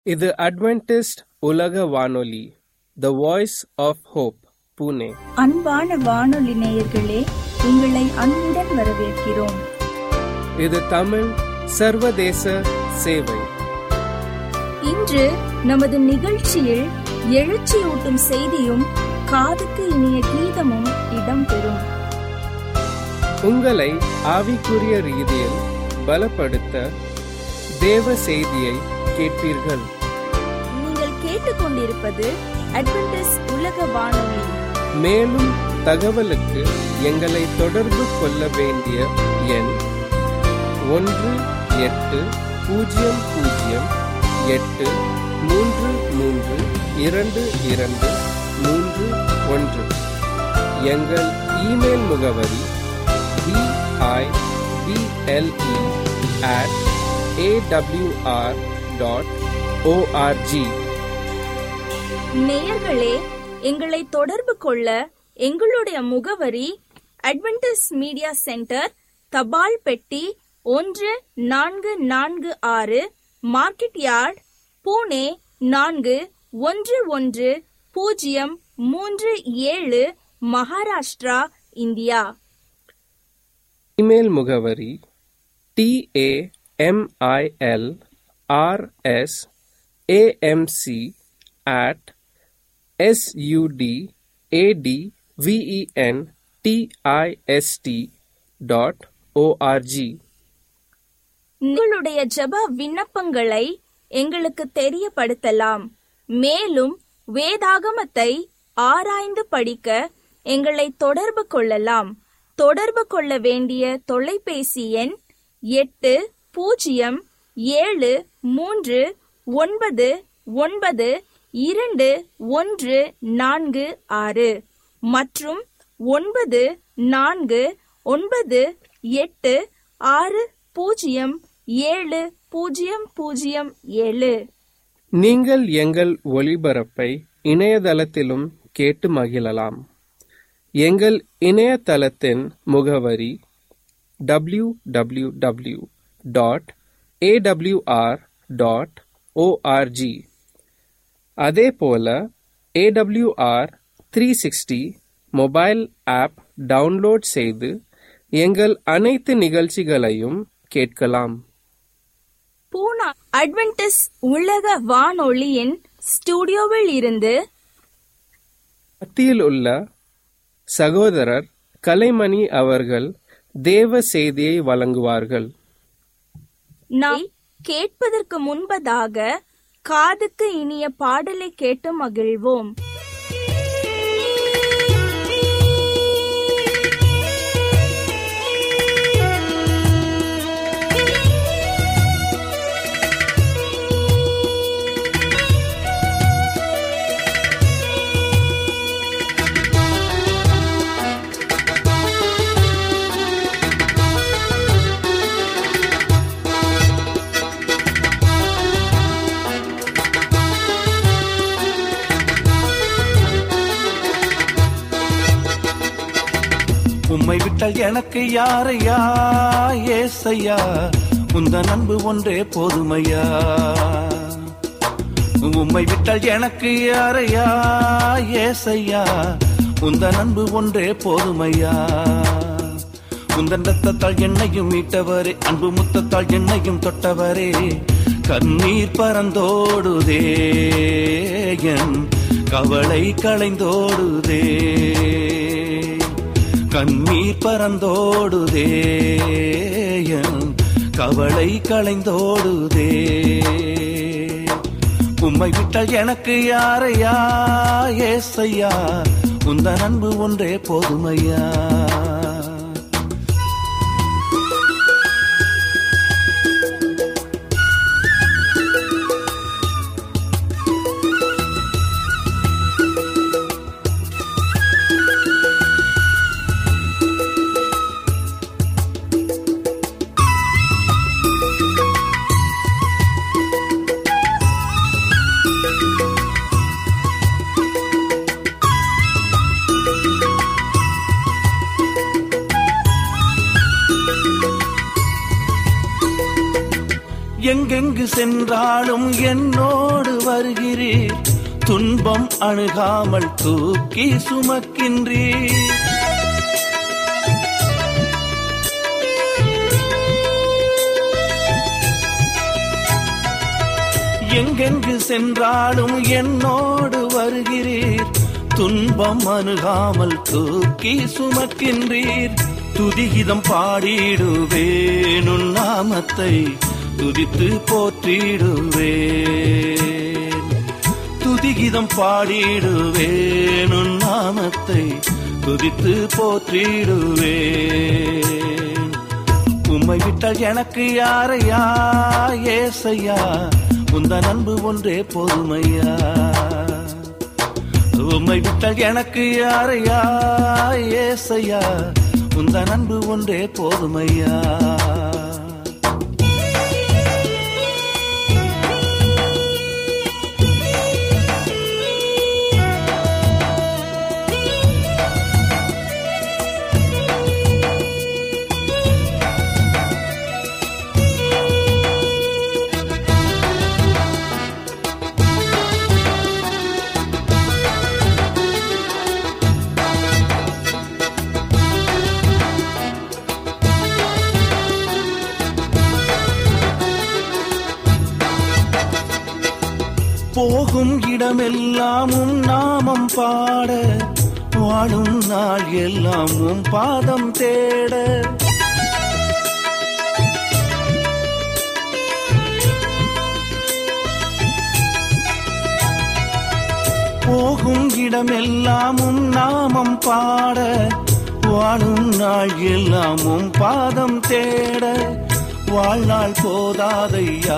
இது அட்வென்டிஸ்ட் உலக வானொலி the voice of hope Pune அன்பான வானொலி நேயர்களே உங்களை அன்புடன் வரவேற்கிறோம் இது தமிழ் சர்வதேச சேவை இன்று நமது நிகழ்ச்சியில் எழுச்சியூட்டும் செய்தியும் காதுக்கு இனிய கீதமும் இடம்பெறும் உங்களை ஆவிக்குரிய ரீதியில் பலப்படுத்த தேவ செய்தியை கேட்பீர்கள் நீங்கள் கேட்டுக்கொண்டிருப்பது அட்வென்டிஸ் உலக வானொலி மேலும் தகவலுக்கு எங்களை தொடர்பு கொள்ள வேண்டிய எண் ஒன்று எட்டு பூஜ்ஜியம் பூஜ்ஜியம் எட்டு மூன்று மூன்று இரண்டு இரண்டு மூன்று ஒன்று எங்கள் இமெயில் முகவரி PIBLE at AWR dot ORG நேயர்களே எங்களை தொடர்பு கொள்ள எங்களுடைய முகவரி அட்வென்டிஸ் மீடியா சென்டர் தபால் பெட்டி ஒன்று நான்கு நான்கு ஆறு மார்க்கெட் யார்ட் பூனே நான்கு ஒன்று ஒன்று பூஜ்ஜியம் மூன்று ஏழு மகாராஷ்டிரா இந்தியா இமெயில் முகவரி TAMIL RS AMC at SUD AD VEN TIST dot ORG உங்களுடைய ஜெப விண்ணப்பங்களை எங்களுக்கு தெரியப்படுத்தலாம் மேலும் வேதாகமத்தை ஆராய்ந்து படிக்க எங்களை தொடர்பு கொள்ளலாம் தொடர்பு கொள்ள வேண்டிய தொலைபேசி எண் எட்டு பூஜ்ஜியம் ஏழு மூன்று ஒன்பது ஒன்பது இரண்டு ஒன்று நான்கு ஆறு மற்றும் ஒன்பது நான்கு ஒன்பது எட்டு ஆறு பூஜ்ஜியம் ஏழு பூஜ்ஜியம் பூஜ்ஜியம் ஏழு நீங்கள் எங்கள் ஒளிபரப்பை இணையதளத்திலும் கேட்டு மகிழலாம் எங்கள் இணையதளத்தின் முகவரி W W W dot AWR dot ORG அதே போல AWR three sixty mobile app download செய்து எங்கள் அனைத்து நிகழ்ச்சிகளையும் கேட்கலாம் பூனா அட்வென்டிஸ் உலக வானொலியின் ஸ்டுடியோவில் இருந்து மத்தியில் உள்ள சகோதரர் கலைமணி அவர்கள் தேவ செய்தியை வழங்குவார்கள் நாம் கேட்பதற்கு முன்பதாக காதுக்கு இனிய பாடலை கேட்டு மகிழ்வோம் உம்மை விட்டால் எனக்கு யாரையா ஏசையா உந்த அன்பு ஒன்றே போதுமையா உம்மை விட்டால் எனக்கு யாரையா ஏசையா உந்த அன்பு ஒன்றே போதுமையா உந்தன் ரத்தத்தால் என்னையும் மீட்டவரே அன்பு முத்தத்தால் என்னையும் தொட்டவரே கண்ணீர் பறந்தோடுதே என் கவலை களைந்தோடுதே கண்ணீர் பறந்தோடுதே என் கவலை களைந்தோடுதே உம்மை விட்டால் எனக்கு யாரையா ஏசையா உந்த அன்பு ஒன்றே போதுமையா எங்கெங்கு சென்றாலும் என்னோடு வருகிறீர் துன்பம் அணுகாமல் தூக்கி சுமக்கின்றீர் எங்கெங்கு சென்றாலும் என்னோடு வருகிறீர் துன்பம் அணுகாமல் தூக்கி சுமக்கின்றீர் துதிகிதம் பாடிடுவேன் உன் நாமத்தை துதித்து போற்றிடுவேன் துதிகிதம் பாடிடுவேன் உன் நாமத்தை துதித்து போற்றிடுவேன் உம்மை விட்டால் எனக்கு யாரையா ஏசையா உந்த அன்பு ஒன்றே போதுமையா உம்மை விட்டால் எனக்கு யாரையா ஏசையா உந்த அன்பு ஒன்றே போதுமையா போகும் இடமெல்லாம் உம் நாமம் பாட வாழும் நாள் எல்லாம் உம் பாதம் தேட போகும் இடமெல்லாம் உம் நாமம் பாட வாழும் நாள் எல்லாம் உம் பாதம் தேட வாழ்நாள் போதாதையா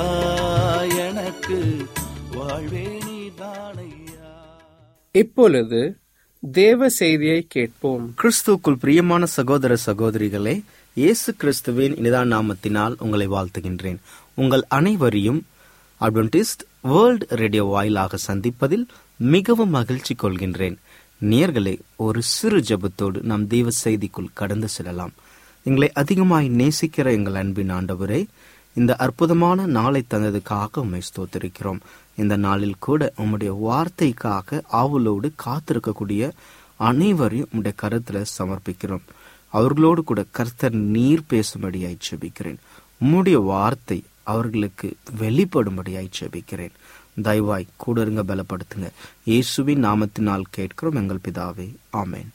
எனக்கு வாழ்வே நீதானையா இப்பொழுது தேவ செய்தியை கேட்போம் கிறிஸ்துவுக்குள் பிரியமான சகோதர சகோதரிகளே இயேசு கிறிஸ்துவின் இனிதான நாமத்தினால் உங்களை வாழ்த்துகின்றேன் உங்கள் அனைவரையும் அட்வென்டிஸ்ட் வேர்ல்ட் ரேடியோ வாயிலாக சந்திப்பதில் மிகவும் மகிழ்ச்சி கொள்கின்றேன் நேர்களே ஒரு சிறு ஜெபத்தோடு நம் தெய்வ செய்திக்குள் கடந்து செல்லலாம் எங்களை அதிகமாய் நேசிக்கிற எங்கள் அன்பின் ஆண்டவரே இந்த அற்புதமான நாளை தந்ததுக்காக உம்மை ஸ்தோத்திருக்கிறோம் இந்த நாளில் கூட உம்முடைய வார்த்தைக்காக ஆவலோடு காத்திருக்கக்கூடிய அனைவரையும் உம்முடைய கருத்துல சமர்ப்பிக்கிறோம் அவர்களோடு கூட கர்த்தர் நீர் பேசும்படியாய் செபிக்கிறேன் உம்முடைய வார்த்தை அவர்களுக்கு வெளிப்படும்படியாய் செபிக்கிறேன் தயவாய் கூட இருங்க பலப்படுத்துங்க இயேசுவின் நாமத்தினால் கேட்கிறோம் எங்கள் பிதாவே ஆமென்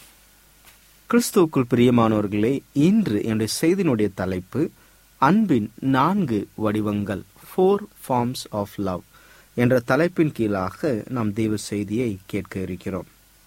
கிறிஸ்துவுக்குள் பிரியமானவர்களே இன்று என்னுடைய செய்தியினுடைய தலைப்பு அன்பின் நான்கு வடிவங்கள் ஃபோர் ஃபார்ம்ஸ் ஆஃப் லவ் என்ற தலைப்பின் கீழாக நாம் தெய்வ செய்தியை கேட்க இருக்கிறோம்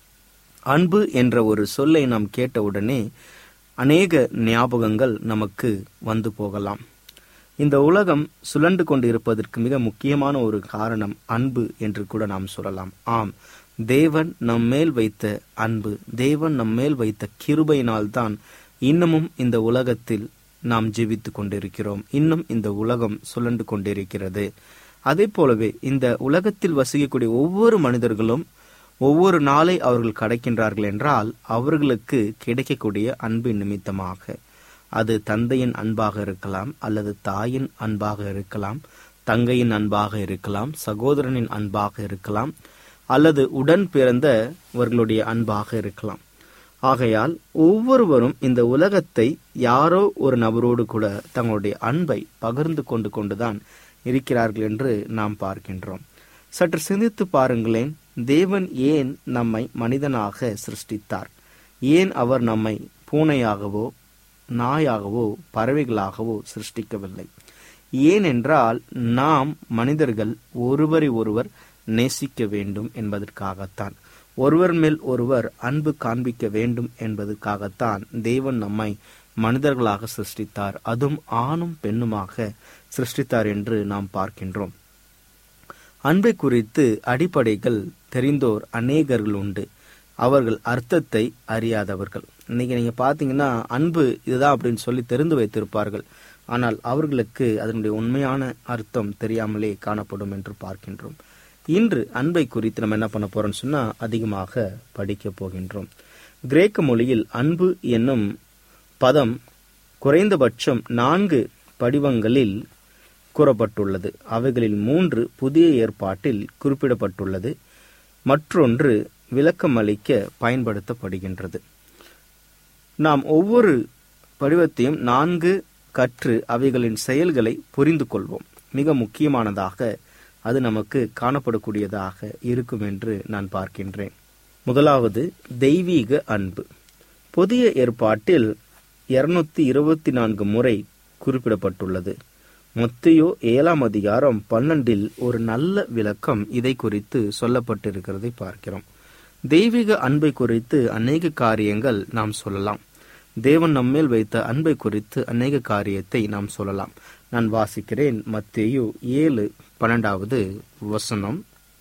அன்பு என்ற ஒரு சொல்லை நாம் கேட்டவுடனே அநேக ஞாபகங்கள் நமக்கு வந்து போகலாம் இந்த உலகம் சுழண்டு கொண்டு இருப்பதற்கு மிக முக்கியமான ஒரு காரணம் அன்பு என்று கூட நாம் சொல்லலாம் ஆம் தேவன் நம் மேல் வைத்த அன்பு தேவன் நம் மேல் வைத்த கிருபையினால்தான் இன்னமும் இந்த உலகத்தில் நாம் ஜீவித்துக் கொண்டிருக்கிறோம் இன்னும் இந்த உலகம் சுழண்டு கொண்டிருக்கிறது அதே போலவே இந்த உலகத்தில் வசிக்கக்கூடிய ஒவ்வொரு மனிதர்களும் ஒவ்வொரு நாளை அவர்கள் கடக்கின்றார்கள் என்றால் அவர்களுக்கு கிடைக்கக்கூடிய அன்பின் நிமித்தமாக அது தந்தையின் அன்பாக இருக்கலாம் அல்லது தாயின் அன்பாக இருக்கலாம் தங்கையின் அன்பாக இருக்கலாம் சகோதரனின் அன்பாக இருக்கலாம் அல்லது உடன் பிறந்தவர்களுடைய அன்பாக இருக்கலாம் ஆகையால் ஒவ்வொருவரும் இந்த உலகத்தை யாரோ ஒரு நபரோடு கூட தங்களுடைய அன்பை பகிர்ந்து கொண்டு கொண்டுதான் இருக்கிறார்கள் என்று நாம் பார்க்கின்றோம் சற்று சிந்தித்து பாருங்களேன் தேவன் ஏன் நம்மை மனிதனாக சிருஷ்டித்தார் ஏன் அவர் நம்மை பூனையாகவோ நாயாகவோ பறவைகளாகவோ சிருஷ்டிக்கவில்லை ஏனென்றால் நாம் மனிதர்கள் ஒருவரை ஒருவர் நேசிக்க வேண்டும் என்பதற்காகத்தான் ஒருவர் மேல் ஒருவர் அன்பு காண்பிக்க வேண்டும் என்பதற்காகத்தான் தேவன் நம்மை மனிதர்களாக சிருஷ்டித்தார் அதுவும் ஆணும் பெண்ணுமாக சிருஷ்டித்தார் என்று நாம் பார்க்கின்றோம் அன்பை குறித்து அடிப்படைகள் தெரிந்தோர் அநேகர்கள் உண்டு அவர்கள் அர்த்தத்தை அறியாதவர்கள் இன்னைக்கு நீங்க பாத்தீங்கன்னா அன்பு இதுதான் அப்படின்னு சொல்லி தெரிந்து வைத்திருப்பார்கள் ஆனால் அவர்களுக்கு அதனுடைய உண்மையான அர்த்தம் தெரியாமலே காணப்படும் என்று பார்க்கின்றோம் இன்று அன்பை குறித்து நம்ம என்ன பண்ண போறோம்னு சொன்னா அதிகமாக படிக்க போகின்றோம் கிரேக்க மொழியில் அன்பு என்னும் பதம் குறைந்தபட்சம் நான்கு படிவங்களில் கூறப்பட்டுள்ளது அவைகளில் மூன்று புதிய ஏற்பாட்டில் குறிப்பிடப்பட்டுள்ளது மற்றொன்று விளக்கமளிக்க பயன்படுத்தப்படுகின்றது நாம் ஒவ்வொரு படிவத்தையும் நான்கு கற்று அவைகளின் செயல்களை புரிந்து கொள்வோம் மிக முக்கியமானதாக அது நமக்கு காணப்படக்கூடியதாக இருக்கும் என்று நான் பார்க்கின்றேன் முதலாவது தெய்வீக அன்பு புதிய ஏற்பாட்டில் இருநூத்தி இருபத்தி நான்கு முறை குறிப்பிடப்பட்டுள்ளது மொத்தையோ ஏழாம் அதிகாரம் பன்னெண்டில் ஒரு நல்ல விளக்கம் இதை குறித்து சொல்லப்பட்டிருக்கிறதை பார்க்கிறோம் தெய்வீக அன்பை குறித்து அநேக காரியங்கள் நாம் சொல்லலாம் தேவன் நம்மேல் வைத்த அன்பை குறித்து அநேக காரியத்தை நாம் சொல்லலாம் நான் வாசிக்கிறேன் மத்தேயு ஏழு பன்னெண்டாவது வசனம்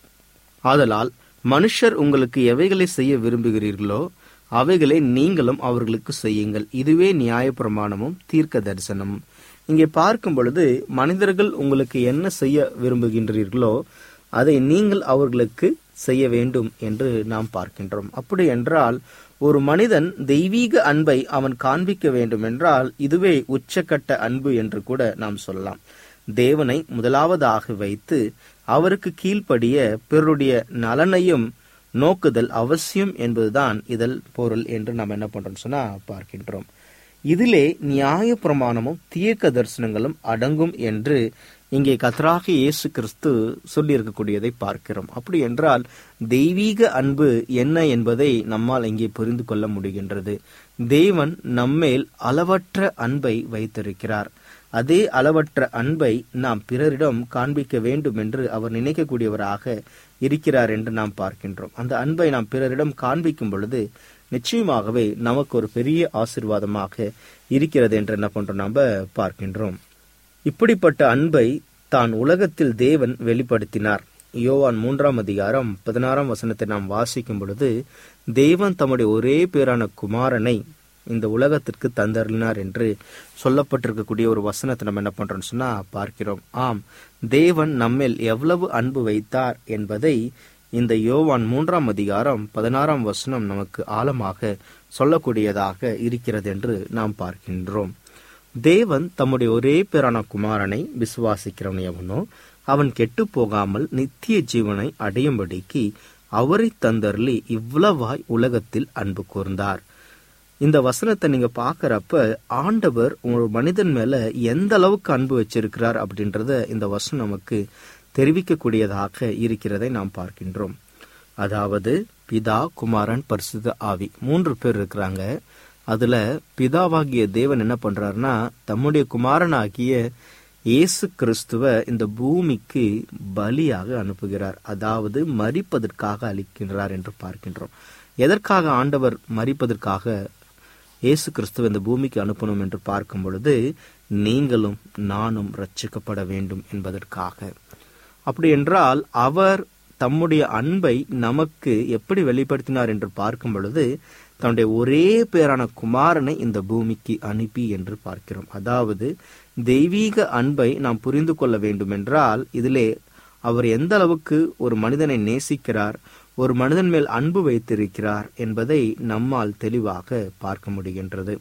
ஆதலால் மனுஷர் உங்களுக்கு எவைகளை செய்ய விரும்புகிறீர்களோ அவைகளை நீங்களும் அவர்களுக்கு செய்யுங்கள் இதுவே நியாயப்பிரமாணமும் தீர்க்க தரிசனமும் இங்கே பார்க்கும் பொழுது மனிதர்கள் உங்களுக்கு என்ன செய்ய விரும்புகின்றீர்களோ அதை நீங்கள் அவர்களுக்கு செய்ய வேண்டும் என்று நாம் பார்க்கின்றோம் அப்படி என்றால் ஒரு மனிதன் தெய்வீக அன்பை அவன் காண்பிக்க வேண்டும் என்றால் இதுவே உச்சக்கட்ட அன்பு என்று கூட நாம் சொல்லலாம் தேவனை முதலாவதாக வைத்து அவருக்கு கீழ்ப்படிய பிறருடைய நலனையும் நோக்குதல் அவசியம் என்பதுதான் இதல் பொருள் என்று நாம் என்ன பண்றோம் சொன்னா பார்க்கின்றோம் இதிலே நியாய பிரமாணமும் தீர்க்க தரிசனங்களும் அடங்கும் என்று இங்கே கத்தராக இயேசு கிறிஸ்து சொல்லியிருக்கக்கூடியதை பார்க்கிறோம் அப்படி என்றால் தெய்வீக அன்பு என்ன என்பதை நம்மால் இங்கே புரிந்து கொள்ள முடிகின்றது தேவன் நம்மேல் அளவற்ற அன்பை வைத்திருக்கிறார் அதே அளவற்ற அன்பை நாம் பிறரிடம் காண்பிக்க வேண்டும் என்று அவர் நினைக்கக்கூடியவராக இருக்கிறார் என்று நாம் பார்க்கின்றோம் அந்த அன்பை நாம் பிறரிடம் காண்பிக்கும் பொழுது நிச்சயமாகவே நமக்கு ஒரு பெரிய ஆசிர்வாதமாக இருக்கிறது என்று என்ன பண்றோம் நாம பார்க்கின்றோம் இப்படிப்பட்ட அன்பை தான் உலகத்தில் தேவன் வெளிப்படுத்தினார் யோவான் மூன்றாம் அதிகாரம் பதினாறாம் வசனத்தை நாம் வாசிக்கும் பொழுது தேவன் தம்முடைய ஒரே பேரான குமாரனை இந்த உலகத்திற்கு தந்தருளினார் என்று சொல்லப்பட்டிருக்கக்கூடிய ஒரு வசனத்தை நம்ம என்ன பண்றோம்னு சொன்னா பார்க்கிறோம் ஆம் தேவன் நம்மேல் எவ்வளவு அன்பு வைத்தார் என்பதை இந்த யோவான் மூன்றாம் அதிகாரம் பதினாறாம் வசனம் நமக்கு ஆழமாக சொல்லக்கூடியதாக இருக்கிறது என்று நாம் பார்க்கின்றோம் தேவன் தம்முடைய ஒரே பேரான குமாரனை விசுவாசிக்கிறவன் எவனோ அவன் கெட்டு போகாமல் நித்திய ஜீவனை அடையும்படிக்கு அவரை தந்தருளி இவ்வளவாய் உலகத்தில் அன்பு கூர்ந்தார் இந்த வசனத்தை நீங்க பாக்குறப்ப ஆண்டவர் ஒரு மனிதன் மேல எந்த அளவுக்கு அன்பு வச்சிருக்கிறார் அப்படின்றத இந்த வசனம் நமக்கு தெரிவிக்கக்கூடியதாக இருக்கிறதை நாம் பார்க்கின்றோம் அதாவது பிதா குமாரன் பரிசுத்த ஆவி மூன்று பேர் இருக்கிறாங்க அதுல பிதாவாகிய தேவன் என்ன பண்றாருன்னா தம்முடைய குமாரனாகிய இயேசு கிறிஸ்துவ இந்த பூமிக்கு பலியாக அனுப்புகிறார் அதாவது மறிப்பதற்காக அளிக்கின்றார் என்று பார்க்கின்றோம் எதற்காக ஆண்டவர் மறிப்பதற்காக இயேசு கிறிஸ்துவ இந்த பூமிக்கு அனுப்பணும் என்று பார்க்கும் பொழுது நீங்களும் நானும் ரட்சிக்கப்பட வேண்டும் என்பதற்காக அப்படி என்றால் அவர் தம்முடைய அன்பை நமக்கு எப்படி வெளிப்படுத்தினார் என்று பார்க்கும் பொழுது தன்னுடைய ஒரே பேரான குமாரனை இந்த பூமிக்கு அனுப்பி என்று பார்க்கிறோம் அதாவது தெய்வீக அன்பை நாம் புரிந்து கொள்ள வேண்டும் என்றால் இதிலே அவர் எந்த அளவுக்கு ஒரு மனிதனை நேசிக்கிறார் ஒரு மனிதன் மேல் அன்பு வைத்திருக்கிறார் என்பதை நம்மால் தெளிவாக பார்க்க முடிகின்றது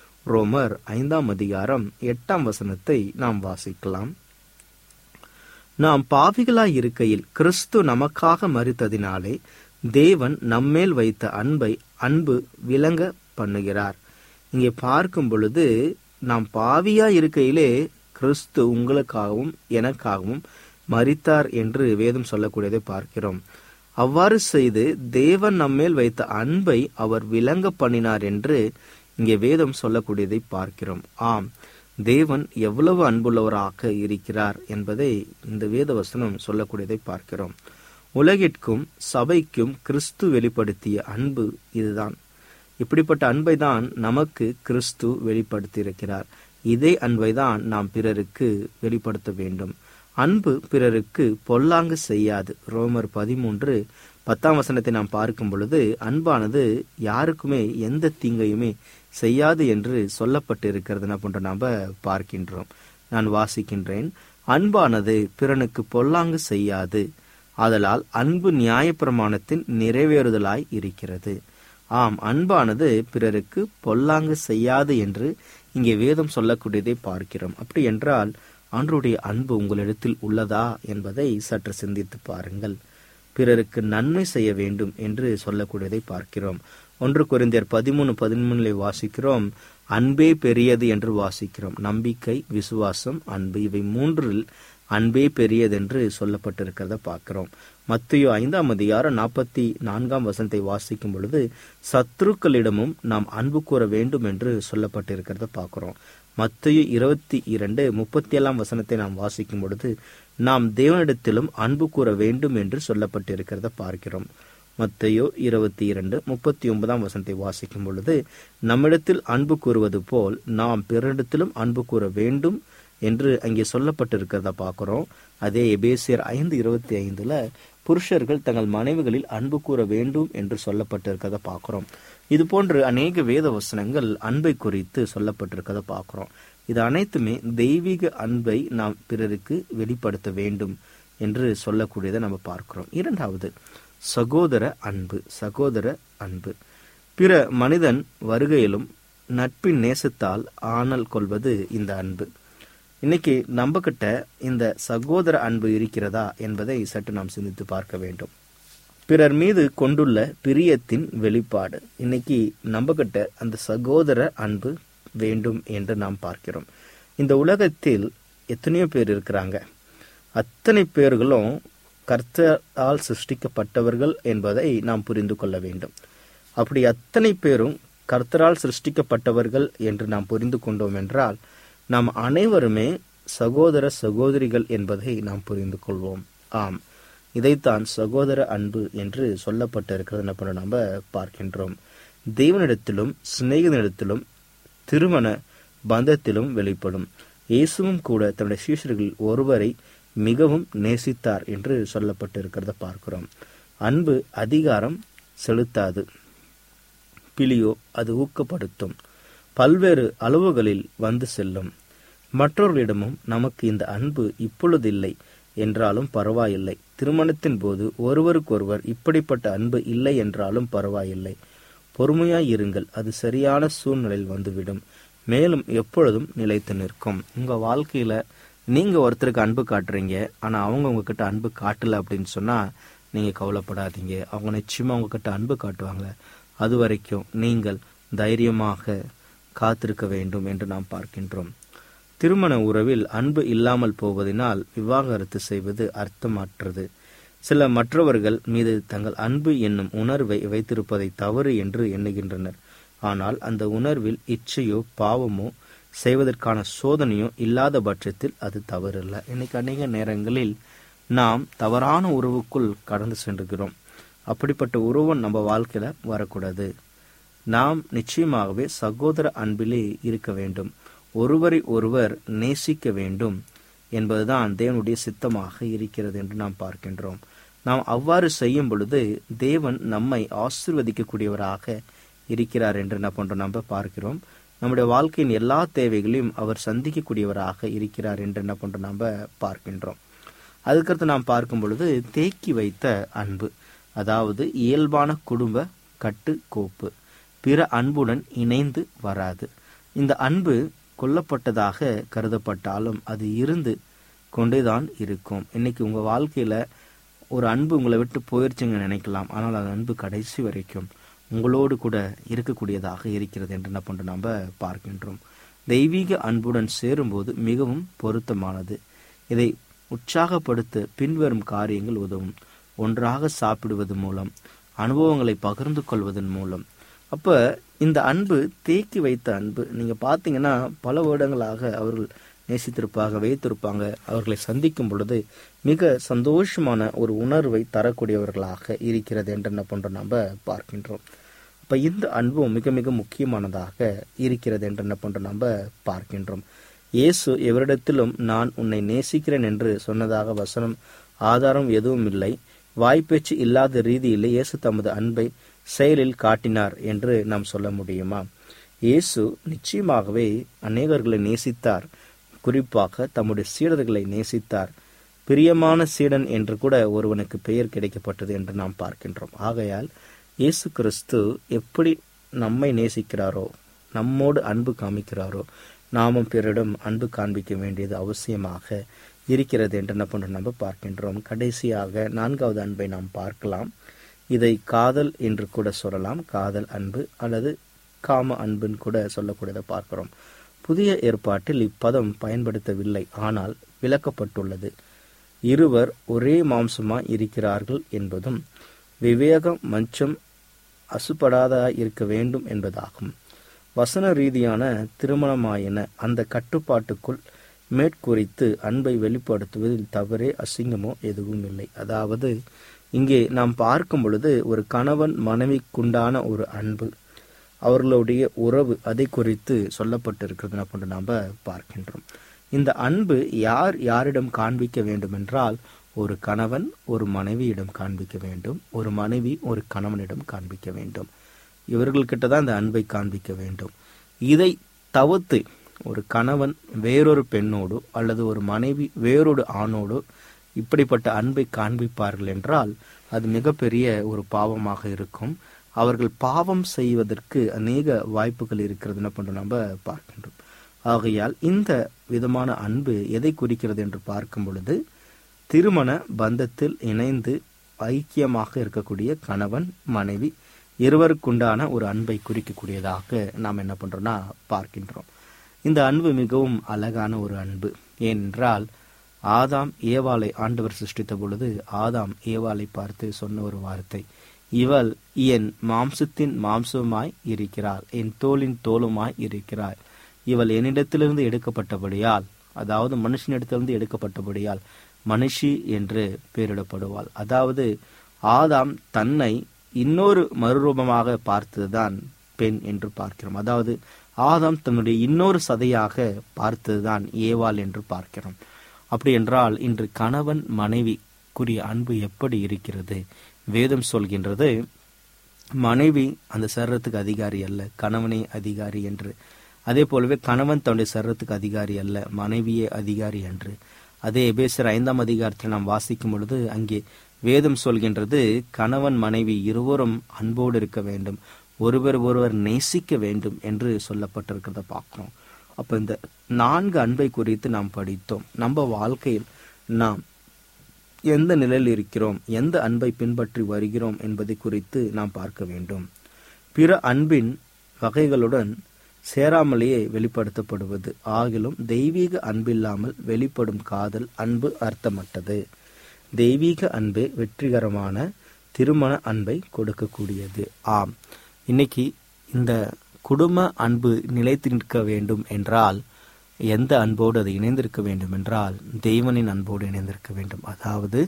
ரோமர் ஐந்தாம் அதிகாரம் எட்டாம் வசனத்தை நாம் வாசிக்கலாம் நாம் பாவிகளாய் இருக்கையில் கிறிஸ்து நமக்காக மறித்ததினாலே தேவன் நம்மேல் வைத்த அன்பை அன்பு விளங்க பண்ணுகிறார் இங்கே பார்க்கும் பொழுது நாம் பாவியா இருக்கையிலே கிறிஸ்து உங்களுக்காகவும் எனக்காகவும் மறித்தார் என்று வேதம் சொல்லக்கூடியதை பார்க்கிறோம் அவ்வாறு செய்து தேவன் நம்மேல் வைத்த அன்பை அவர் விளங்க பண்ணினார் என்று இங்கே வேதம் சொல்லக்கூடியதை பார்க்கிறோம் ஆம் தேவன் எவ்வளவு அன்புள்ளவராக இருக்கிறார் என்பதை இந்த வேத வசனம் சொல்லக்கூடியதை பார்க்கிறோம் உலகிற்கும் சபைக்கும் கிறிஸ்து வெளிப்படுத்திய அன்பு இதுதான் இப்படிப்பட்ட அன்பை தான் நமக்கு கிறிஸ்து வெளிப்படுத்தியிருக்கிறார் இதே அன்பை தான் நாம் பிறருக்கு வெளிப்படுத்த வேண்டும் அன்பு பிறருக்கு பொல்லாங்கு செய்யாது ரோமர் பதிமூன்று பத்தாம் வசனத்தை நாம் பார்க்கும் பொழுது அன்பானது யாருக்குமே எந்த தீங்கையுமே செய்யாது என்று சொல்லப்பட்டு இருக்கிறது என்ன போன்ற நாம் பார்க்கின்றோம் நான் வாசிக்கின்றேன் அன்பானது பிறனுக்கு பொல்லாங்கு செய்யாது ஆதலால் அன்பு நியாயப்பிரமாணத்தின் நிறைவேறுதலாய் இருக்கிறது ஆம் அன்பானது பிறருக்கு பொல்லாங்கு செய்யாது என்று இங்கே வேதம் சொல்லக்கூடியதை பார்க்கிறோம் அப்படி என்றால் ஆண்டருடைய அன்பு உங்களிடத்தில் உள்ளதா என்பதை சற்று சிந்தித்து பாருங்கள் பிறருக்கு நன்மை செய்ய வேண்டும் என்று சொல்லக்கூடியதை பார்க்கிறோம் ஒன்று குறைந்தர் பதிமூணு பதிமூணுல வாசிக்கிறோம் அன்பே பெரியது என்று வாசிக்கிறோம் நம்பிக்கை விசுவாசம் அன்பு இவை மூன்றில் அன்பே பெரியது என்று சொல்லப்பட்டிருக்கிறத பார்க்கிறோம் மத்தியோ ஐந்தாம் அதிகாரம் நாற்பத்தி நான்காம் வசனத்தை வாசிக்கும் பொழுது சத்துருக்களிடமும் நாம் அன்பு கூற வேண்டும் என்று சொல்லப்பட்டிருக்கிறத பார்க்கிறோம் மத்திய இருபத்தி இரண்டு முப்பத்தி ஏழாம் வசனத்தை நாம் வாசிக்கும் பொழுது நாம் தேவனிடத்திலும் அன்பு கூற வேண்டும் என்று சொல்லப்பட்டிருக்கிறத பார்க்கிறோம் மத்தையோ இருபத்தி இரண்டு முப்பத்தி ஒன்பதாம் வசனத்தை வாசிக்கும் பொழுது நம்மிடத்தில் அன்பு கூறுவது போல் நாம் பிறரிடத்திலும் அன்பு கூற வேண்டும் என்று அங்கே சொல்லப்பட்டிருக்கிறத பார்க்கிறோம் அதே எபேசியர் ஐந்து இருபத்தி ஐந்துல புருஷர்கள் தங்கள் மனைவிகளில் அன்பு கூற வேண்டும் என்று சொல்லப்பட்டிருக்கிறத பார்க்கிறோம் இது போன்று அநேக வேத வசனங்கள் அன்பை குறித்து சொல்லப்பட்டிருக்கிறத பார்க்கிறோம் இது அனைத்துமே தெய்வீக அன்பை நாம் பிறருக்கு வெளிப்படுத்த வேண்டும் என்று சொல்லக்கூடியதை நம்ம பார்க்கிறோம் இரண்டாவது சகோதர அன்பு சகோதர அன்பு பிற மனிதன் வருகையிலும் நட்பின் நேசத்தால் ஆணல் கொள்வது இந்த அன்பு இன்னைக்கு நம்ம கிட்ட இந்த சகோதர அன்பு இருக்கிறதா என்பதை சற்று நாம் சிந்தித்து பார்க்க வேண்டும் பிறர் மீது கொண்டுள்ள பிரியத்தின் வெளிப்பாடு இன்னைக்கு நம்ம கிட்ட அந்த சகோதர அன்பு வேண்டும் என்று நாம் பார்க்கிறோம் இந்த உலகத்தில் எத்தனையோ பேர் இருக்கிறாங்க அத்தனை பேர்களும் கர்த்தரால் சிருஷ்டிக்கப்பட்டவர்கள் என்பதை நாம் புரிந்து கொள்ள வேண்டும் அப்படி அத்தனை பேரும் கர்த்தரால் சிருஷ்டிக்கப்பட்டவர்கள் என்று நாம் புரிந்து கொண்டோம் என்றால் நாம் அனைவருமே சகோதர சகோதரிகள் என்பதை நாம் புரிந்து கொள்வோம் ஆம் இதைத்தான் சகோதர அன்பு என்று சொல்லப்பட்டிருக்கிறது என்ன நம்ம பார்க்கின்றோம் தேவனிடத்திலும் சிநேகனிடத்திலும் திருமண பந்தத்திலும் வெளிப்படும் இயேசுவும் கூட தன்னுடைய சீஷர்கள் ஒருவரை மிகவும் நேசித்தார் என்று சொல்லப்பட்டிருக்கிறத பார்க்கிறோம் அன்பு அதிகாரம் செலுத்தாது பிலியோ அது ஊக்கப்படுத்தும் பல்வேறு அளவுகளில் வந்து செல்லும் மற்றவர்களிடமும் நமக்கு இந்த அன்பு இப்பொழுதில்லை என்றாலும் பரவாயில்லை திருமணத்தின் போது ஒருவருக்கொருவர் இப்படிப்பட்ட அன்பு இல்லை என்றாலும் பரவாயில்லை பொறுமையாய் இருங்கள் அது சரியான சூழ்நிலையில் வந்துவிடும் மேலும் எப்பொழுதும் நிலைத்து நிற்கும் உங்க வாழ்க்கையில நீங்க ஒருத்தருக்கு அன்பு காட்டுறீங்க ஆனா அவங்க உங்ககிட்ட அன்பு காட்டல அப்படின்னு சொன்னா நீங்க கவலைப்படாதீங்க அவங்க நிச்சயமா உங்ககிட்ட அன்பு காட்டுவாங்க அது வரைக்கும் நீங்கள் தைரியமாக காத்திருக்க வேண்டும் என்று நாம் பார்க்கின்றோம் திருமண உறவில் அன்பு இல்லாமல் போவதனால் விவாகரத்து செய்வது அர்த்தமற்றது சில மற்றவர்கள் மீது தங்கள் அன்பு என்னும் உணர்வை வைத்திருப்பதை தவறு என்று எண்ணுகின்றனர் ஆனால் அந்த உணர்வில் இச்சையோ பாவமோ செய்வதற்கான சோதனையோ இல்லாத பட்சத்தில் அது தவறில்லை இன்னைக்கு அநேக நேரங்களில் நாம் தவறான உறவுக்குள் கடந்து சென்றுகிறோம் அப்படிப்பட்ட உருவம் நம்ம வாழ்க்கையில வரக்கூடாது நாம் நிச்சயமாகவே சகோதர அன்பிலே இருக்க வேண்டும் ஒருவரை ஒருவர் நேசிக்க வேண்டும் என்பதுதான் தேவனுடைய சித்தமாக இருக்கிறது என்று நாம் பார்க்கின்றோம் நாம் அவ்வாறு செய்யும் பொழுது தேவன் நம்மை ஆசிர்வதிக்கக்கூடியவராக இருக்கிறார் என்று என்ன பண்றோம் நம்ம பார்க்கிறோம் நம்முடைய வாழ்க்கையின் எல்லா தேவைகளையும் அவர் சந்திக்கக்கூடியவராக இருக்கிறார் என்று என்ன பண்றோம் நம்ம பார்க்கின்றோம் அதுக்கடுத்து நாம் பார்க்கும் பொழுது தேக்கி வைத்த அன்பு அதாவது இயல்பான குடும்ப கட்டுக்கோப்பு பிற அன்புடன் இணைந்து வராது இந்த அன்பு கொல்லப்பட்டதாக கருதப்பட்டாலும் அது இருந்து கொண்டேதான் இருக்கும் இன்னைக்கு உங்க வாழ்க்கையில ஒரு அன்பு உங்களை விட்டு போயிருச்சுங்க நினைக்கலாம் ஆனால் அந்த அன்பு கடைசி வரைக்கும் உங்களோடு கூட இருக்கக்கூடியதாக இருக்கிறது என்று என்ன பண்றோம் நம்ம பார்க்கின்றோம் தெய்வீக அன்புடன் சேரும்போது மிகவும் பொருத்தமானது இதை உற்சாகப்படுத்த பின்வரும் காரியங்கள் உதவும் ஒன்றாக சாப்பிடுவது மூலம் அனுபவங்களை பகிர்ந்து கொள்வதன் மூலம் அப்ப இந்த அன்பு தேக்கி வைத்த அன்பு நீங்க பாத்தீங்கன்னா பல வருடங்களாக அவர்கள் நேசித்திருப்பாங்க வைத்திருப்பாங்க அவர்களை சந்திக்கும் பொழுது மிக சந்தோஷமான ஒரு உணர்வை தரக்கூடியவர்களாக இருக்கிறது என்று என்ன பண்றோம் நம்ம பார்க்கின்றோம் அப்ப இந்த அன்பும் மிக மிக முக்கியமானதாக இருக்கிறது என்று என்ன பண்றோம் நம்ம பார்க்கின்றோம் இயேசு எவரிடத்திலும் நான் உன்னை நேசிக்கிறேன் என்று சொன்னதாக வசனம் ஆதாரம் எதுவும் இல்லை வாய்ப்பேச்சு இல்லாத ரீதியில் இயேசு தமது அன்பை செயலில் காட்டினார் என்று நாம் சொல்ல முடியுமா இயேசு நிச்சயமாகவே அநேகர்களை நேசித்தார் குறிப்பாக தம்முடைய சீடர்களை நேசித்தார் பிரியமான சீடன் என்று கூட ஒருவனுக்கு பெயர் கிடைக்கப்பட்டது என்று நாம் பார்க்கின்றோம் ஆகையால் இயேசு கிறிஸ்து எப்படி நம்மை நேசிக்கிறாரோ நம்மோடு அன்பு காமிக்கிறாரோ நாமும் பிறரிடம் அன்பு காண்பிக்க வேண்டியது அவசியமாக இருக்கிறது என்று என்ன பண்றோம் நம்ம பார்க்கின்றோம் கடைசியாக நான்காவது அன்பை நாம் பார்க்கலாம் இதை காதல் என்று கூட சொல்லலாம் காதல் அன்பு அல்லது காம அன்புன்னு கூட சொல்லக்கூடியதை பார்க்கிறோம் புதிய ஏற்பாட்டில் இப்பதம் பயன்படுத்தவில்லை ஆனால் விளக்கப்பட்டுள்ளது இருவர் ஒரே மாம்சமாய் இருக்கிறார்கள் என்பதும் விவேகம் மஞ்சம் அசுப்படாததாய் இருக்க வேண்டும் என்பதாகும் வசன ரீதியான திருமணமாயின அந்த கட்டுப்பாட்டுக்குள் மேற்குறித்து அன்பை வெளிப்படுத்துவதில் தவறே அசிங்கமோ எதுவும் இல்லை அதாவது இங்கே நாம் பார்க்கும் பொழுது ஒரு கணவன் மனைவிக்குண்டான ஒரு அன்பு அவர்களுடைய உறவு அதை குறித்து சொல்லப்பட்டிருக்கிறது அப்படின்னு நாம் பார்க்கின்றோம் இந்த அன்பு யார் யாரிடம் காண்பிக்க வேண்டும் என்றால் ஒரு கணவன் ஒரு மனைவியிடம் காண்பிக்க வேண்டும் ஒரு மனைவி ஒரு கணவனிடம் காண்பிக்க வேண்டும் இவர்கள்கிட்ட தான் இந்த அன்பை காண்பிக்க வேண்டும் இதை தவிர்த்து ஒரு கணவன் வேறொரு பெண்ணோடு அல்லது ஒரு மனைவி வேறொரு ஆணோடு இப்படிப்பட்ட அன்பை காண்பிப்பார்கள் என்றால் அது மிகப்பெரிய ஒரு பாவமாக இருக்கும் அவர்கள் பாவம் செய்வதற்கு அநேக வாய்ப்புகள் இருக்கிறது என்ன பண்றோம் நம்ம பார்க்கின்றோம் ஆகையால் இந்த விதமான அன்பு எதை குறிக்கிறது என்று பார்க்கும் பொழுது திருமண பந்தத்தில் இணைந்து ஐக்கியமாக இருக்கக்கூடிய கணவன் மனைவி இருவருக்குண்டான ஒரு அன்பை குறிக்கக்கூடியதாக நாம் என்ன பண்றோம்னா பார்க்கின்றோம் இந்த அன்பு மிகவும் அழகான ஒரு அன்பு ஏனென்றால் ஆதாம் ஏவாளை ஆண்டவர் சிருஷ்டித்த பொழுது ஆதாம் ஏவாளை பார்த்து சொன்ன ஒரு வார்த்தை இவள் என் மாம்சத்தின் மாம்சமாய் இருக்கிறாள் என் தோளின் தோலுமாய் இருக்கிறாள் இவள் என்னிடத்திலிருந்து எடுக்கப்பட்டபடியால் அதாவது மனுஷனிடத்திலிருந்து எடுக்கப்பட்டபடியால் மனுஷி என்று பெயரிடப்படுவாள் அதாவது ஆதாம் தன்னை இன்னொரு மறுரூபமாக பார்த்ததுதான் பெண் என்று பார்க்கிறோம் அதாவது ஆதாம் தன்னுடைய இன்னொரு சதையாக பார்த்ததுதான் ஏவாள் என்று பார்க்கிறோம் அப்படி என்றால் இன்று கணவன் மனைவிக்குரிய அன்பு எப்படி இருக்கிறது வேதம் சொல்கின்றது மனைவி அந்த சரீரத்துக்கு அதிகாரி அல்ல கணவனே அதிகாரி என்று அதே போலவே கணவன் தன்னுடைய சரீரத்துக்கு அதிகாரி அல்ல மனைவியே அதிகாரி என்று அதே எபேசர் ஐந்தாம் அதிகாரத்தில் நாம் வாசிக்கும் பொழுது அங்கே வேதம் சொல்கின்றது கணவன் மனைவி இருவரும் அன்போடு இருக்க வேண்டும் ஒருவர் ஒருவர் நேசிக்க வேண்டும் என்று சொல்லப்பட்டிருக்கிறத பார்க்கிறோம் அப்ப இந்த நான்கு அன்பை குறித்து நாம் படித்தோம் நம்ம வாழ்க்கையில் நாம் எந்த நிலையில் இருக்கிறோம் எந்த அன்பை பின்பற்றி வருகிறோம் என்பதை குறித்து நாம் பார்க்க வேண்டும் பிற அன்பின் வகைகளுடன் சேராமலேயே வெளிப்படுத்தப்படுவது ஆகிலும் தெய்வீக அன்பில்லாமல் வெளிப்படும் காதல் அன்பு அர்த்தமற்றது தெய்வீக அன்பே வெற்றிகரமான திருமண அன்பை கொடுக்கக்கூடியது ஆம் இன்னைக்கு இந்த குடும்ப அன்பு நிலைத்து நிற்க வேண்டும் என்றால் எந்த அன்போடு அது இணைந்திருக்க வேண்டும் என்றால் தெய்வனின் அன்போடு இணைந்திருக்க வேண்டும் அதாவது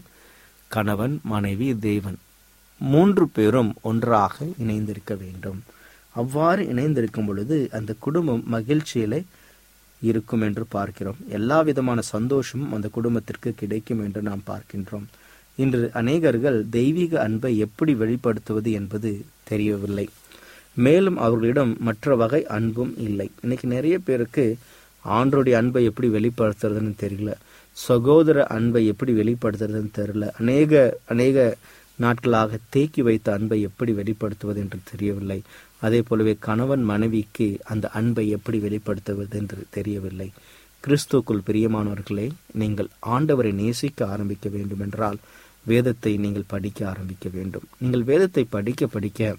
கணவன் மனைவி தேவன் மூன்று பேரும் ஒன்றாக இணைந்திருக்க வேண்டும் அவ்வாறு இணைந்திருக்கும் பொழுது அந்த குடும்பம் மகிழ்ச்சியில இருக்கும் என்று பார்க்கிறோம் எல்லா விதமான சந்தோஷமும் அந்த குடும்பத்திற்கு கிடைக்கும் என்று நாம் பார்க்கின்றோம் இன்று அநேகர்கள் தெய்வீக அன்பை எப்படி வெளிப்படுத்துவது என்பது தெரியவில்லை மேலும் அவர்களிடம் மற்ற வகை அன்பும் இல்லை இன்னைக்கு நிறைய பேருக்கு ஆண்டருடைய அன்பை எப்படி வெளிப்படுத்துறதுன்னு தெரியல சகோதர அன்பை எப்படி வெளிப்படுத்துறதுன்னு தெரியல அநேக அநேக நாட்களாக தேக்கி வைத்த அன்பை எப்படி வெளிப்படுத்துவது என்று தெரியவில்லை அதே போலவே கணவன் மனைவிக்கு அந்த அன்பை எப்படி வெளிப்படுத்துவது என்று தெரியவில்லை கிறிஸ்துக்குள் பிரியமானவர்களே நீங்கள் ஆண்டவரை நேசிக்க ஆரம்பிக்க வேண்டும் என்றால் வேதத்தை நீங்கள் படிக்க ஆரம்பிக்க வேண்டும் நீங்கள் வேதத்தை படிக்க படிக்க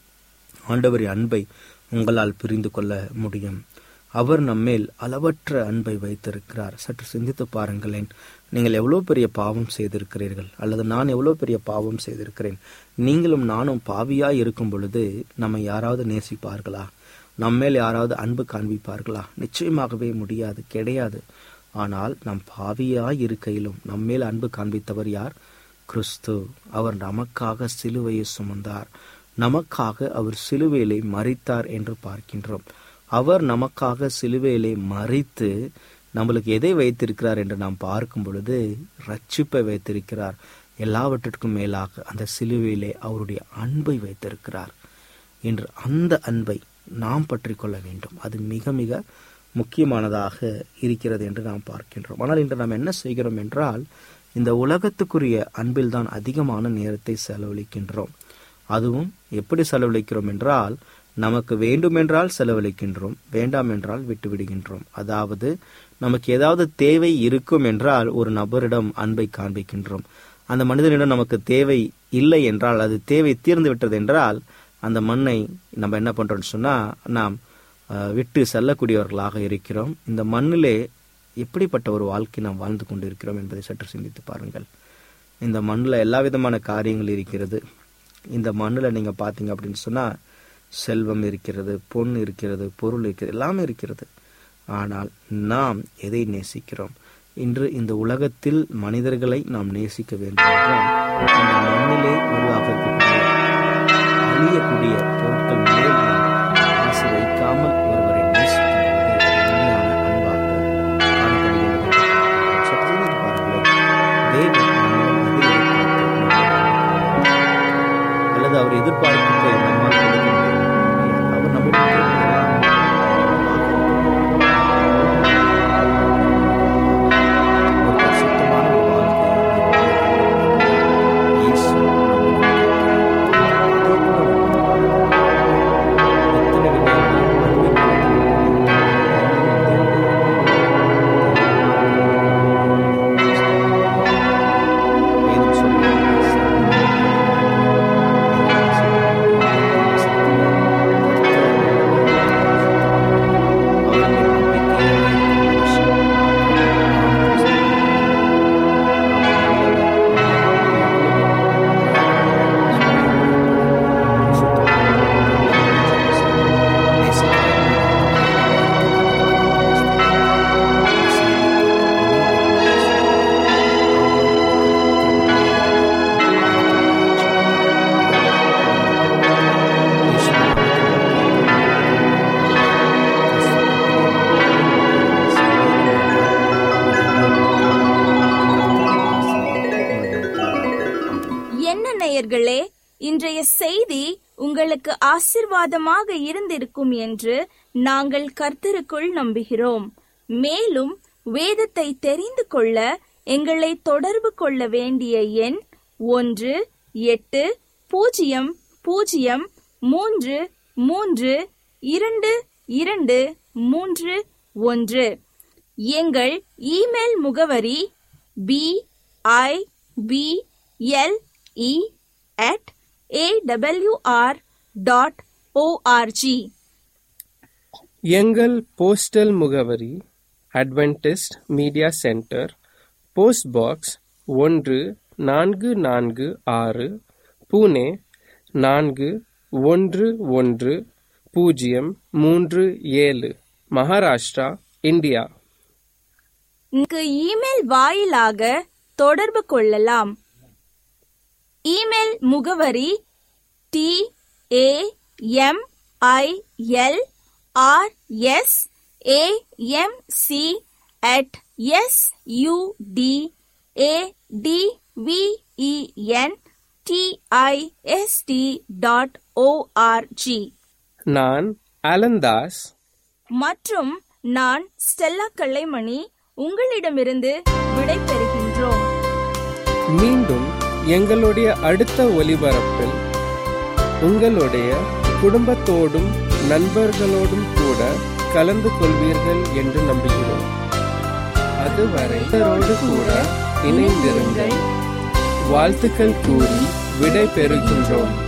ஆண்டவரின் அன்பை உங்களால் புரிந்து கொள்ள முடியும் அவர் நம்மேல் அளவற்ற அன்பை வைத்திருக்கிறார் சற்று சிந்தித்து பாருங்களேன் நீங்கள் எவ்வளோ பெரிய பாவம் செய்திருக்கிறீர்கள் அல்லது நான் எவ்வளோ பெரிய பாவம் செய்திருக்கிறேன் நீங்களும் நானும் பாவியாய் இருக்கும் பொழுது நம்மை யாராவது நேசிப்பார்களா நம்மேல் யாராவது அன்பு காண்பிப்பார்களா நிச்சயமாகவே முடியாது கிடையாது ஆனால் நம் பாவியாய் இருக்கையிலும் நம்மேல் அன்பு காண்பித்தவர் யார் கிறிஸ்து அவர் நமக்காக சிலுவையை சுமந்தார் நமக்காக அவர் சிலுவையிலே மறித்தார் என்று பார்க்கின்றோம் அவர் நமக்காக சிலுவையிலே மறித்து நம்மளுக்கு எதை வைத்திருக்கிறார் என்று நாம் பார்க்கும் பொழுது ரட்சிப்பை வைத்திருக்கிறார் எல்லாவற்றிற்கும் மேலாக அந்த சிலுவையிலே அவருடைய அன்பை வைத்திருக்கிறார் என்று அந்த அன்பை நாம் பற்றி கொள்ள வேண்டும் அது மிக மிக முக்கியமானதாக இருக்கிறது என்று நாம் பார்க்கின்றோம் ஆனால் இன்று நாம் என்ன செய்கிறோம் என்றால் இந்த உலகத்துக்குரிய அன்பில் தான் அதிகமான நேரத்தை செலவழிக்கின்றோம் அதுவும் எப்படி செலவழிக்கிறோம் என்றால் நமக்கு வேண்டுமென்றால் செலவழிக்கின்றோம் வேண்டாம் என்றால் விட்டு விடுகின்றோம் அதாவது நமக்கு ஏதாவது தேவை இருக்கும் என்றால் ஒரு நபரிடம் அன்பை காண்பிக்கின்றோம் அந்த மனிதனிடம் நமக்கு தேவை இல்லை என்றால் அது தேவை தீர்ந்து விட்டது என்றால் அந்த மண்ணை நம்ம என்ன பண்றோம்னு சொன்னா நாம் அஹ், விட்டு செல்லக்கூடியவர்களாக இருக்கிறோம் இந்த மண்ணிலே எப்படிப்பட்ட ஒரு வாழ்க்கை நாம் வாழ்ந்து கொண்டிருக்கிறோம் என்பதை சற்று சிந்தித்து பாருங்கள் இந்த மண்ணில் எல்லா விதமான காரியங்கள் இருக்கிறது இந்த மண்ணில் நீங்கள் பார்த்தீங்க அப்படின்னு சொன்னால் செல்வம் இருக்கிறது பொன் இருக்கிறது பொருள் இருக்கிறது எல்லாமே இருக்கிறது ஆனால் நாம் எதை நேசிக்கிறோம் இன்று இந்த உலகத்தில் மனிதர்களை நாம் நேசிக்க வேண்டும் என்றால் இந்த மண்ணிலே உருவாக்கக்கூடிய அழியக்கூடிய பொருட்கள் மேல் நாம் ஆசை வைக்காமல் ஒருவரை நேசிக்கும் பொழுது அது உண்மையான அன்பாக காணப்படுகிறது சற்று சிந்தித்து பாருங்களேன் தேவன் நம்மிடம் எதை எதிர்பார்த்து அல்லது அவர் எதிர்பார்ப்பதை நம்மால் கொடுக்க முடியாது அவர் நம்மிடம் கேட்கிறதெல்லாம் ஒரு பரிசுத்தமான ஒரு வாழ்க்கையை நீ வாழ வேண்டும் என்று இயேசு நம்மிடம் கேட்கிறார். அதே போல நாம் வாழ வேண்டும். எத்தனை விதமான அன்பை கொடுக்கிறார். வேதம் என்ன நேயர்களே இன்றைய செய்தி உங்களுக்கு ஆசிர்வாதமாக இருந்திருக்கும் என்று நாங்கள் கர்த்தருக்குள் நம்புகிறோம் மேலும் வேதத்தை தெரிந்து கொள்ள எங்களை தொடர்பு கொள்ள வேண்டிய எண் ஒன்று எட்டு பூஜ்ஜியம் பூஜ்ஜியம் மூன்று மூன்று இரண்டு இரண்டு மூன்று ஒன்று எங்கள் இமெயில் முகவரி P I B L E at AWR dot ORG எங்கள் போஸ்டல் முகவரி Adventist media centre post box ஒன்று நான்கு நான்கு ஆறு புனே நான்கு ஒன்று ஒன்று பூஜ்ஜியம் மூன்று ஏழு மகாராஷ்டிரா இந்தியா இங்கு இமெயில் வாயிலாக தொடர்பு கொள்ளலாம் இமெயில் முகவரி T A M I L R S A M C at S U D A D V E N T I S T dot ORG நான் அலந்தாஸ் மற்றும் நான் ஸ்டெல்லா கல்லைமணி உங்களிடமிருந்து விடை பெறுகின்றோம் மீண்டும் எங்களுடைய அடுத்த ஒலிபரப்பில் உங்களுடைய குடும்பத்தோடும் நண்பர்களோடும் கூட கலந்து கொள்வீர்கள் என்று நம்புகிறோம் அதுவரை இவரோடு கூட இணைந்திருங்கள் வாழ்த்துக்கள் கூறி விடை பெறுகின்றோம்